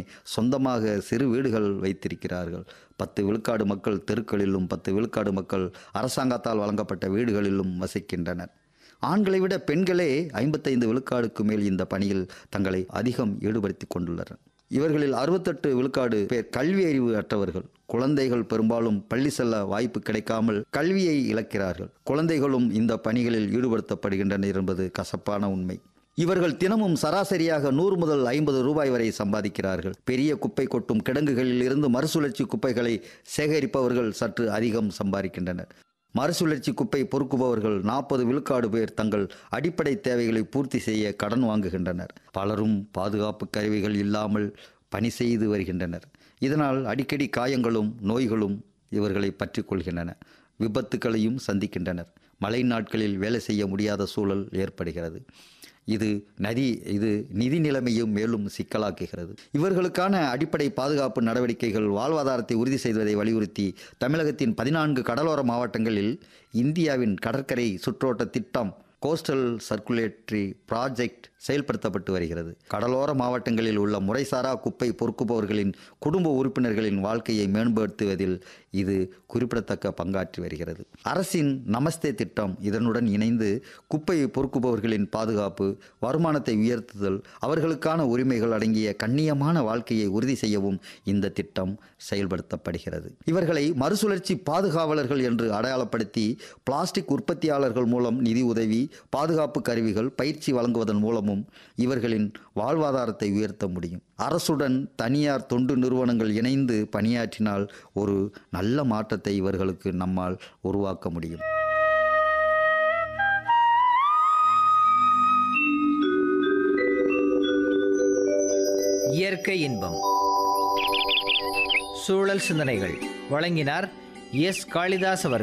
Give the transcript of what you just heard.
சொந்தமாக சிறு வீடுகள் வைத்திருக்கிறார்கள் பத்து விழுக்காடு மக்கள் தெருக்களிலும் பத்து விழுக்காடு மக்கள் அரசாங்கத்தால் வழங்கப்பட்ட வீடுகளிலும் வசிக்கின்றனர் ஆண்களை விட பெண்களே ஐம்பத்தைந்து விழுக்காடுக்கு மேல் இந்த பணியில் தங்களை அதிகம் ஈடுபடுத்தி கொண்டுள்ளனர் இவர்களில் அறுபத்தெட்டு விழுக்காடு பேர் கல்வி அறிவு அற்றவர்கள் குழந்தைகள் பெரும்பாலும் பள்ளி செல்ல வாய்ப்பு கிடைக்காமல் கல்வியை இழக்கிறார்கள் குழந்தைகளும் இந்த பணிகளில் ஈடுபடுத்தப்படுகின்றனர் என்பது கசப்பான உண்மை இவர்கள் தினமும் சராசரியாக நூறு முதல் ஐம்பது ரூபாய் வரை சம்பாதிக்கிறார்கள் பெரிய குப்பை கொட்டும் கிடங்குகளில் இருந்து மறுசுழற்சி குப்பைகளை சேகரிப்பவர்கள் சற்று அதிகம் சம்பாதிக்கின்றனர் மறுசுழற்சி குப்பை பொறுக்குபவர்கள் நாற்பது விழுக்காடு பேர் தங்கள் அடிப்படை தேவைகளை பூர்த்தி செய்ய கடன் வாங்குகின்றனர் பலரும் பாதுகாப்பு கருவிகள் இல்லாமல் பணி செய்து வருகின்றனர் இதனால் அடிக்கடி காயங்களும் நோய்களும் இவர்களை பற்றி கொள்கின்றன விபத்துக்களையும் சந்திக்கின்றனர் மழை நாட்களில் வேலை செய்ய முடியாத சூழல் ஏற்படுகிறது இது நதி இது நிதி நிலைமையும் மேலும் சிக்கலாக்குகிறது இவர்களுக்கான அடிப்படை பாதுகாப்பு நடவடிக்கைகள் வாழ்வாதாரத்தை உறுதி செய்வதை வலியுறுத்தி தமிழகத்தின் பதினான்கு கடலோர மாவட்டங்களில் இந்தியாவின் கடற்கரை சுற்றோட்ட திட்டம் கோஸ்டல் சர்க்குலேட்டரி ப்ராஜெக்ட் செயல்படுத்தப்பட்டு வருகிறது கடலோர மாவட்டங்களில் உள்ள முறைசாரா குப்பை பொறுக்குபவர்களின் குடும்ப உறுப்பினர்களின் வாழ்க்கையை மேம்படுத்துவதில் இது குறிப்பிடத்தக்க பங்காற்றி வருகிறது அரசின் நமஸ்தே திட்டம் இதனுடன் இணைந்து குப்பை பொறுக்குபவர்களின் பாதுகாப்பு வருமானத்தை உயர்த்துதல் அவர்களுக்கான உரிமைகள் அடங்கிய கண்ணியமான வாழ்க்கையை உறுதி செய்யவும் இந்த திட்டம் செயல்படுத்தப்படுகிறது இவர்களை மறுசுழற்சி பாதுகாவலர்கள் என்று அடையாளப்படுத்தி பிளாஸ்டிக் உற்பத்தியாளர்கள் மூலம் நிதி உதவி பாதுகாப்பு கருவிகள் பயிற்சி வழங்குவதன் மூலமும் இவர்களின் வாழ்வாதாரத்தை உயர்த்த முடியும் அரசுடன் தனியார் தொண்டு நிறுவனங்கள் இணைந்து பணியாற்றினால் ஒரு நல்ல மாற்றத்தை இவர்களுக்கு நம்மால் உருவாக்க முடியும் இயற்கை இன்பம் சூழல் சிந்தனைகள் வழங்கினார் எஸ் காளிதாஸ் அவர்கள்